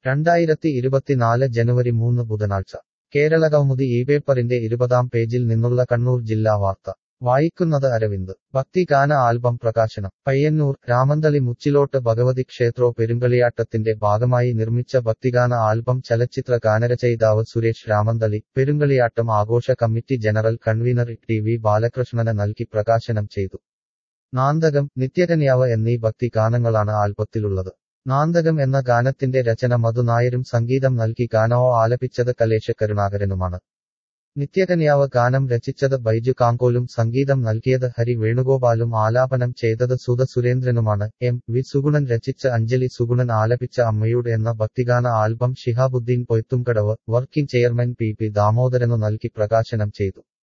രണ്ടായിരത്തി ഇരുപത്തിനാല് ജനുവരി മൂന്ന് ബുധനാഴ്ച കേരളകൗമുദി ഈ പേപ്പറിന്റെ ഇരുപതാം പേജിൽ നിന്നുള്ള കണ്ണൂർ ജില്ലാ വാർത്ത വായിക്കുന്നത് അരവിന്ദ് ഭക്തിഗാന ആൽബം പ്രകാശനം പയ്യന്നൂർ രാമന്തളി മുച്ചിലോട്ട് ഭഗവതി ക്ഷേത്രോ പെരുങ്കളിയാട്ടത്തിന്റെ ഭാഗമായി നിർമ്മിച്ച ഭക്തിഗാന ആൽബം ചലച്ചിത്ര ഗാനരചയിതാവ് സുരേഷ് രാമന്തളി പെരുങ്കളിയാട്ടം ആഘോഷ committee general convener T V ബാലകൃഷ്ണന് നൽകി പ്രകാശനം ചെയ്തു നാന്തകം നിത്യകന്യാവ് എന്നീ ഭക്തി ഗാനങ്ങളാണ് ആൽബത്തിലുള്ളത് നാന്തകം എന്ന ഗാനത്തിന്റെ രചന മധുനായരും സംഗീതം നൽകി ഗാനമോ ആലപിച്ചത് കലേശ കരുണാകരനുമാണ് നിത്യകന്യാവ് ഗാനം രചിച്ചത് ബൈജു കാങ്കോലും സംഗീതം നൽകിയത് ഹരി വേണുഗോപാലും ആലാപനം ചെയ്തത് സുധ സുരേന്ദ്രനുമാണ് എം വി സുഗുണൻ രചിച്ച അഞ്ജലി സുഗുണൻ ആലപിച്ച അമ്മയുടെ എന്ന ഭക്തിഗാന album Shihabuddin Poythumkadavu working chairman P P ദാമോദരനു നൽകി പ്രകാശനം ചെയ്തു